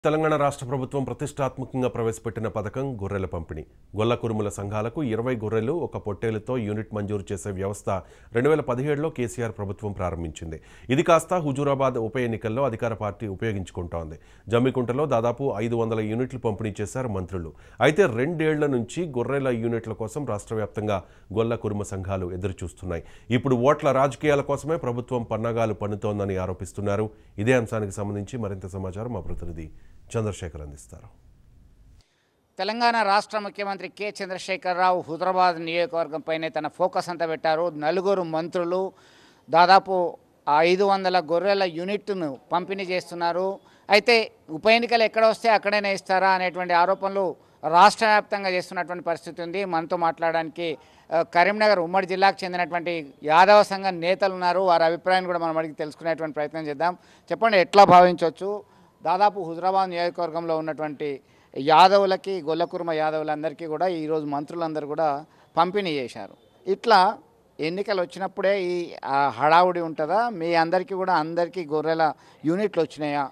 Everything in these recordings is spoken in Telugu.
తెలంగాణ రాష్ట్ర ప్రభుత్వం ప్రతిష్టాత్మకంగా ప్రవేశపెట్టిన పథకం గొర్రెల పంపిణీ గొల్ల కురుముల సంఘాలకు ఇరవై గొర్రెలు ఒక పొట్టేలుతో యూనిట్ మంజూరు చేసే వ్యవస్థ రెండు వేల పదిహేడులో కేసీఆర్ ప్రభుత్వం ప్రారంభించింది ఇది కాస్త హుజూరాబాద్ ఉప ఎన్నికల్లో అధికార పార్టీ ఉపయోగించుకుంటోంది జమ్మికుంటలో దాదాపు ఐదు వందల యూనిట్లు పంపిణీ చేశారు మంత్రులు అయితే రెండేళ్ల నుంచి గొర్రెల యూనిట్ల కోసం రాష్ట్ర వ్యాప్తంగా గొల్ల కురుమ సంఘాలు ఎదురుచూస్తున్నాయి ఇప్పుడు ఓట్ల రాజకీయాల కోసమే ప్రభుత్వం పన్నాగాలు పన్నుతోందని ఆరోపిస్తున్నారు ఇదే అంశానికి సంబంధించి మరింత సమాచారం మా ప్రతినిధి చంద్రశేఖర్ అందిస్తారు తెలంగాణ రాష్ట్ర ముఖ్యమంత్రి కె చంద్రశేఖరరావు హుదరాబాద్ నియోజకవర్గంపైనే తన ఫోకస్ అంతా పెట్టారు నలుగురు మంత్రులు దాదాపు ఐదు వందల గొర్రెల యూనిట్ను పంపిణీ చేస్తున్నారు అయితే ఉప ఎన్నికలు ఎక్కడ వస్తే అక్కడైనా ఇస్తారా అనేటువంటి ఆరోపణలు రాష్ట్ర వ్యాప్తంగా చేస్తున్నటువంటి పరిస్థితి ఉంది మనతో మాట్లాడడానికి ఆ, కరీంనగర్ ఉమ్మడి జిల్లాకు చెందినటువంటి యాదవ సంఘ నేతలు ఉన్నారు వారి అభిప్రాయాన్ని కూడా మనం అడిగి తెలుసుకునేటువంటి ప్రయత్నం చేద్దాం చెప్పండి ఎట్లా భావించవచ్చు దాదాపు హుజరాబాద్ నియోజకవర్గంలో ఉన్నటువంటి యాదవులకి గొల్లకుర్మ యాదవులందరికీ కూడా ఈరోజు మంత్రులందరూ కూడా పంపిణీ చేశారు ఇట్లా ఎన్నికలు వచ్చినప్పుడే ఈ ఆ, హడావుడి ఉంటుందా మీ అందరికీ కూడా అందరికీ గొర్రెల యూనిట్లు వచ్చినాయా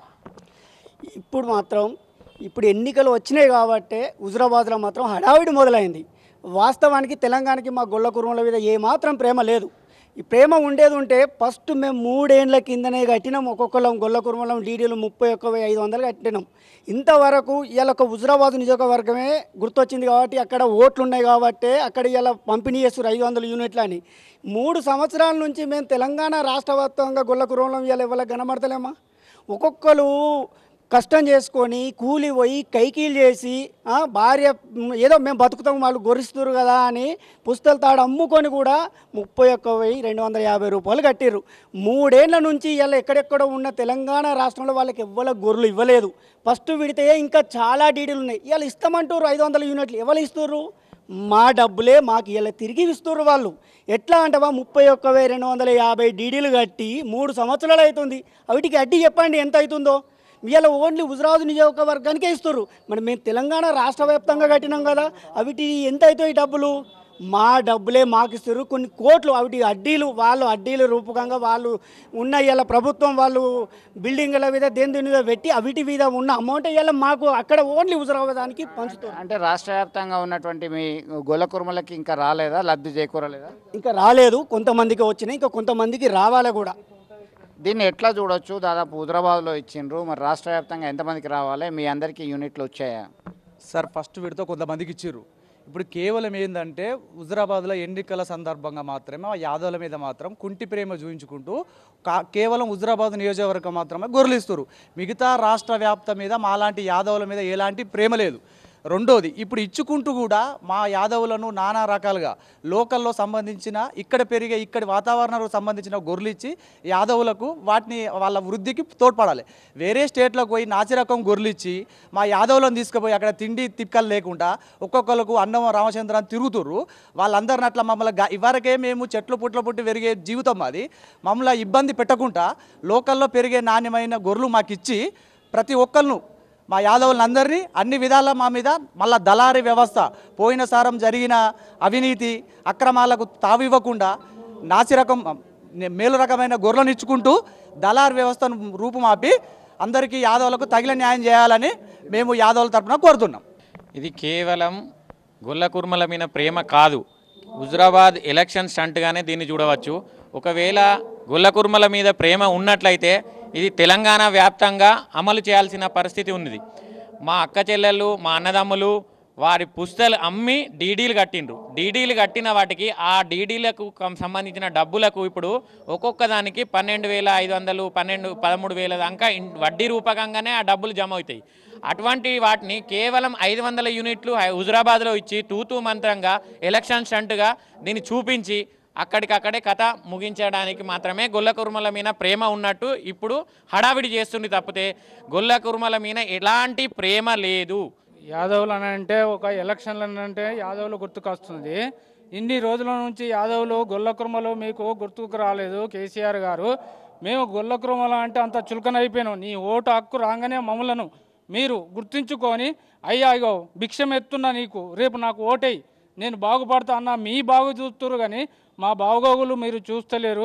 ఇప్పుడు మాత్రం ఇప్పుడు ఎన్నికలు వచ్చినాయి కాబట్టి హుజురాబాద్లో మాత్రం హడావిడి మొదలైంది వాస్తవానికి తెలంగాణకి మా గొల్ల కుర్మల మీద ఏమాత్రం ప్రేమ లేదు ఈ ప్రేమ ఉండేది ఉంటే ఫస్ట్ మేము మూడేండ్ల కిందనే కట్టినాం ఒక్కొక్కరం గొల్ల కుర్మలం డీడీలు ముప్పై ఒక్క వెయ్యి ఐదు వందలు కట్టినాం ఇంతవరకు ఇవాళ ఒక హుజురాబాద్ నియోజకవర్గమే గుర్తొచ్చింది కాబట్టి అక్కడ ఓట్లు ఉన్నాయి కాబట్టి అక్కడ ఇలా పంపిణీ చేస్తారు ఐదు వందల యూనిట్లు అని మూడు సంవత్సరాల నుంచి మేము తెలంగాణ రాష్ట్ర వ్యాప్తంగా గొల్ల కుర్మలం ఇవాళ ఇవాళ కనబడతలేమా ఒక్కొక్కరు కష్టం చేసుకొని కూలి పోయి కైకీలు చేసి ఆ, భార్య మ్, ఏదో మేము బతుకుతాం వాళ్ళు గొరిస్తున్నారు కదా అని పుస్తల తాడు అమ్ముకొని కూడా ముప్పై ఒక్క వెయ్యి రెండు వందల యాభై రూపాయలు కట్టిర్రు మూడేళ్ల నుంచి ఇలా ఎక్కడెక్కడ ఉన్న తెలంగాణ రాష్ట్రంలో వాళ్ళకి ఎవ్వల గొర్రెలు ఇవ్వలేదు ఫస్ట్ విడితే ఇంకా చాలా డీడీలు ఉన్నాయి ఇవాళ ఇస్తామంటారు ఐదు వందల యూనిట్లు ఎవరు ఇస్తుర్రు మా డబ్బులే మాకు ఇలా తిరిగి ఇస్తుర్రు వాళ్ళు ఎట్లా అంటవా ముప్పై ఒక్క వెయ్యి రెండు వందల యాభై డీడీలు కట్టి మూడు సంవత్సరాలు అవుతుంది వీటికి అడ్డీ చెప్పండి ఎంత అవుతుందో ఇవాళ ఓన్లీ హుజరాబాద్ నియోజకవర్గానికే ఇస్తారు మరి మేము తెలంగాణ రాష్ట్ర వ్యాప్తంగా కట్టినాం కదా అవిటి ఎంత అవుతాయి డబ్బులు మా డబ్బులే మాకు ఇస్తారు కొన్ని కోట్లు అవిటి అడ్డీలు వాళ్ళు అడ్డీల రూపకంగా వాళ్ళు ఉన్న ఇలా ప్రభుత్వం వాళ్ళు బిల్డింగ్ల మీద దేని దేని మీద పెట్టి అవిటి మీద ఉన్న అమౌంట్ ఇవాళ మాకు అక్కడ ఓన్లీ హుజరాబాదానికి పంచుతారు అంటే రాష్ట్ర వ్యాప్తంగా ఉన్నటువంటి మీ గొల్ల కుర్మలకి ఇంకా రాలేదా లబ్ధి చేకూరలేదా ఇంకా రాలేదు కొంతమందికి వచ్చినాయి ఇంకా కొంతమందికి రావాలి కూడా దీన్ని ఎట్లా చూడొచ్చు దాదాపు హుదరాబాద్లో ఇచ్చిండ్రు మరి రాష్ట్ర వ్యాప్తంగా ఎంతమందికి రావాలి మీ అందరికీ యూనిట్లు వచ్చాయా సార్ ఫస్ట్ విడత కొంతమందికి ఇచ్చిర్రు ఇప్పుడు కేవలం ఏంటంటే హుజరాబాద్లో ఎన్నికల సందర్భంగా మాత్రమే ఆ యాదవుల మీద మాత్రం కుంటి ప్రేమ చూపించుకుంటూ కా కేవలం హుజరాబాద్ నియోజకవర్గం మాత్రమే గొర్రెలిస్తారు మిగతా రాష్ట్ర వ్యాప్త మీద మాలాంటి యాదవుల మీద ఎలాంటి ప్రేమ లేదు రెండోది ఇప్పుడు ఇచ్చుకుంటూ కూడా మా యాదవులను నానా రకాలుగా లోకల్లో సంబంధించిన ఇక్కడ పెరిగే ఇక్కడి వాతావరణానికి సంబంధించిన గొర్రెలు ఇచ్చి యాదవులకు వాటిని వాళ్ళ వృద్ధికి తోడ్పడాలి వేరే స్టేట్లకు పోయి నాసిరకం గొర్రెలు ఇచ్చి మా యాదవులను తీసుకుపోయి అక్కడ తిండి తిక్కలు లేకుండా ఒక్కొక్కరికి అన్నం రామచంద్ర అని తిరుగుతుర్రు వాళ్ళందరిని అట్లా మమ్మల్ని గా- ఇవరకే మేము చెట్లు పుట్ల పుట్టి పెరిగే జీవితం మాది మమ్మల్ని ఇబ్బంది పెట్టకుండా లోకల్లో పెరిగే నాణ్యమైన గొర్రెలు మాకు ఇచ్చి ప్రతి ఒక్కరిను మా యాదవులందరినీ అన్ని విధాల మా మీద మళ్ళా దళారీ వ్యవస్థ పోయిన సారం జరిగిన అవినీతి అక్రమాలకు తావివ్వకుండా నాసి రకం మేలు రకమైన గొర్రెలను ఇచ్చుకుంటూ దళారీ వ్యవస్థను రూపుమాపి అందరికీ యాదవులకు తగిన న్యాయం చేయాలని మేము యాదవుల తరపున కోరుతున్నాం ఇది కేవలం గొల్ల కుర్మల మీద ప్రేమ కాదు హుజరాబాద్ ఎలక్షన్ స్టంట్గానే దీన్ని చూడవచ్చు ఒకవేళ గొల్ల కుర్మల మీద ప్రేమ ఉన్నట్లయితే ఇది తెలంగాణ వ్యాప్తంగా అమలు చేయాల్సిన పరిస్థితి ఉన్నది మా అక్క చెల్లెళ్ళు మా అన్నదమ్ములు వారి పుస్తలు అమ్మి డీడీలు కట్టిండ్రు డీడీలు కట్టిన వాటికి ఆ డీడీలకు కం- సంబంధించిన డబ్బులకు ఇప్పుడు ఒక్కొక్క దానికి పన్నెండు వేల ఐదు వందలు పన్నెండు పదమూడు వేల దాకా ఇన్- వడ్డీ రూపకంగానే ఆ డబ్బులు జమ అవుతాయి అటువంటి వాటిని కేవలం ఐదు వందల యూనిట్లు హై- హుజురాబాద్లో ఇచ్చి తూతూ మంత్రంగా ఎలక్షన్ స్టంట్గా దీన్ని చూపించి అక్కడికక్కడే కథ ముగించడానికి మాత్రమే గొల్ల కుర్మల మీద ప్రేమ ఉన్నట్టు ఇప్పుడు హడావిడి చేస్తుంది తప్పితే గొల్ల కుర్మల మీద ఎలాంటి ప్రేమ లేదు యాదవులు అని అంటే ఒక ఎలక్షన్లు అని అంటే యాదవులు గుర్తుకొస్తుంది ఇన్ని రోజుల నుంచి యాదవులు గొల్ల కుర్మలు మీకు గుర్తుకు రాలేదు కేసీఆర్ గారు మేము గొల్ల కుర్మలు అంటే అంత చులకన అయిపోయినాం నీ ఓటు హక్కు రాగానే మమ్మలను మీరు గుర్తించుకొని అయ్యా ఇగో భిక్షం ఎత్తున్నా నీకు రేపు నాకు ఓటేయి నేను బాగుపడతా అన్న మీ బాగు చూస్తున్నారు కానీ మా బాగోగులు మీరు చూస్తలేరు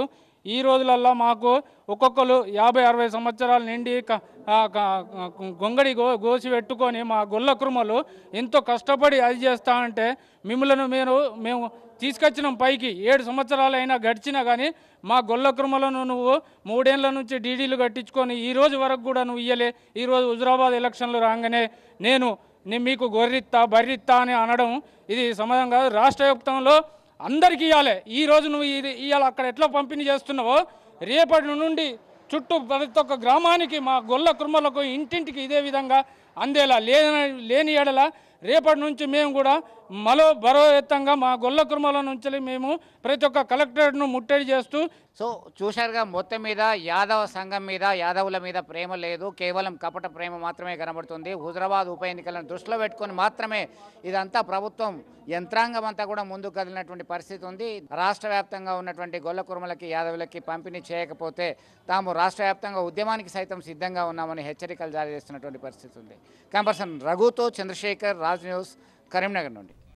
ఈ రోజులల్లో మాకు ఒక్కొక్కరు యాభై అరవై సంవత్సరాలు నిండి క- ఆ క- గొంగడి గో గోసి పెట్టుకొని మా గొల్ల కురుమలు ఎంతో కష్టపడి అది చేస్తా అంటే మిమ్మల్ని మీరు మేము తీసుకొచ్చినాం పైకి ఏడు సంవత్సరాలు అయినా గడిచినా కానీ మా గొల్ల కురుమలను నువ్వు మూడేళ్ల నుంచి డీడీలు కట్టించుకొని ఈ రోజు వరకు కూడా నువ్వు ఇయ్యలే ఈరోజు హుజరాబాద్ ఎలక్షన్లు రాగానే నేను నేను మీకు గొర్రిత్తా బర్రిత్తా అని అనడం ఇది సమాధానం కాదు రాష్ట్ర వ్యాప్తంలో అందరికీ ఇవ్వాలి ఈ రోజు నువ్వు ఇది ఇవాళ అక్కడ ఎట్లా పంపిణీ చేస్తున్నావో రేపటి నుండి చుట్టూ ప్రతి ఒక్క గ్రామానికి మా గొల్ల కుర్మలకు ఇంటింటికి ఇదే విధంగా అందేలా లేని లేని ఎడల రేపటి నుంచి మేము కూడా మరో బరోయత్తంగా మా గొల్ల కుర్మల నుంచి మేము ప్రతి ఒక్క కలెక్టరేట్ను ముట్టడి చేస్తూ సో చూశారుగా మొత్తం మీద యాదవ సంఘం మీద యాదవుల మీద ప్రేమ లేదు కేవలం కపట ప్రేమ మాత్రమే కనబడుతుంది హుజరాబాద్ ఉప ఎన్నికలను దృష్టిలో పెట్టుకొని మాత్రమే ఇదంతా ప్రభుత్వం యంత్రాంగం అంతా కూడా ముందుకు కదిలినటువంటి పరిస్థితి ఉంది రాష్ట్ర వ్యాప్తంగా ఉన్నటువంటి గొల్ల కుర్మలకి యాదవులకి పంపిణీ చేయకపోతే తాము రాష్ట్ర వ్యాప్తంగా ఉద్యమానికి సైతం సిద్ధంగా ఉన్నామని హెచ్చరికలు జారీ చేస్తున్నటువంటి పరిస్థితి ఉంది కెమెరా పర్సన్ రఘుతో చంద్రశేఖర్ రాజ్ న్యూస్ కరీంనగర్ నుండి